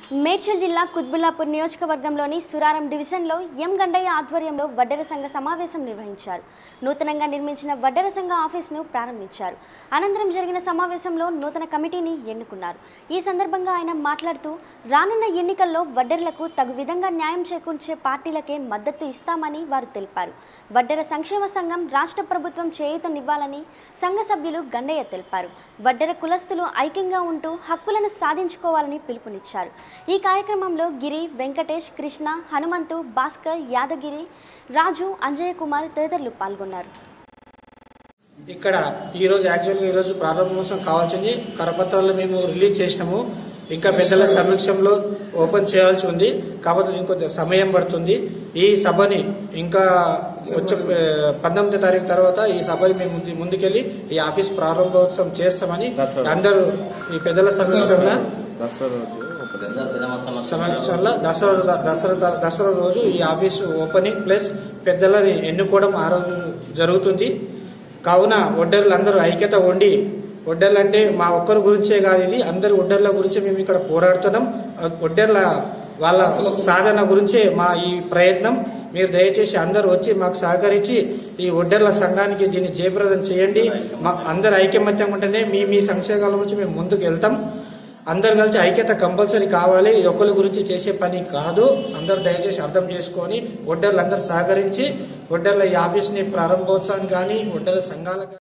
మేడ్చల్ జిల్లా కుత్బుల్లాపూర్ నియోజకవర్గంలోని సురారం డివిజన్లో ఎం గండయ్య ఆధ్వర్యంలో వడ్డెర సంఘ సమావేశం నిర్వహించారు నూతనంగా నిర్మించిన వడ్డెర సంఘ ఆఫీసును ప్రారంభించారు అనంతరం జరిగిన సమావేశంలో నూతన కమిటీని ఎన్నుకున్నారు ఈ సందర్భంగా ఆయన మాట్లాడుతూ రానున్న ఎన్నికల్లో వడ్డెర్లకు తగు విధంగా న్యాయం చేకూర్చే పార్టీలకే మద్దతు ఇస్తామని వారు తెలిపారు వడ్డెర సంక్షేమ సంఘం రాష్ట్ర ప్రభుత్వం చేయూతనివ్వాలని సంఘ సభ్యులు గండయ్య తెలిపారు వడ్డెర కులస్తులు ఐక్యంగా ఉంటూ హక్కులను సాధించుకోవాలని పిలుపునిచ్చారు ఈ కార్యక్రమంలో గిరి వెంకటేష్ కృష్ణ హనుమంతు భాస్కర్ యాదగిరి రాజు అంజయ్ కుమార్ తదితరులు పాల్గొన్నారు ఇక్కడ ఈ రోజు యాక్చువల్గా ఈ రోజు ప్రారంభోత్సవం కావాల్సింది కరపత్రాలు మేము రిలీజ్ చేసినాము ఇంకా పెద్దల సమక్షంలో ఓపెన్ చేయాల్సి ఉంది కాబట్టి ఇంకొంత సమయం పడుతుంది ఈ సభని ఇంకా వచ్చే ఆ, పంతొమ్మిదో తారీఖు తర్వాత ఈ సభని మేము ముందు- ముందుకెళ్లి ఈ ఆఫీస్ ప్రారంభోత్సవం చేస్తామని అందరూ ఈ పెద్దల సమక్షంలో సమక్షంలో దసరా దసరా దసరా రోజు ఈ ఆఫీసు ఓపెనింగ్ ప్లస్ పెద్దలని ఎన్నుకోవడం ఆ రోజు జరుగుతుంది కావున ఒడ్డర్లు అందరూ ఐక్యత ఉండి ఒడ్డర్లు అంటే మా ఒక్కరి గురించే కాదు ఇది అందరి ఒడ్డర్ల గురించి మేము ఇక్కడ పోరాడుతున్నాం ఆ ఒడ్డర్ల వాళ్ళ సాధన గురించే మా ఈ ప్రయత్నం మీరు దయచేసి అందరూ వచ్చి మాకు సహకరించి ఈ ఒడ్డర్ల సంఘానికి దీన్ని జయప్రదం చేయండి మాకు అందరు ఐకమత్యం ఉంటేనే మీ మీ సంక్షేమాల గురించి మేము ముందుకు వెళ్తాం అందరు కలిసి ఐక్యత కంపల్సరీ కావాలి ఇది ఒకరి గురించి చేసే పని కాదు అందరు దయచేసి అర్థం చేసుకొని ఒడ్డర్లు అందరు సహకరించి ఒడ్డర్ల ఈ ఆఫీస్ని ప్రారంభోత్సవాన్ని కానీ ఒడ్డర్ల సంఘాలకు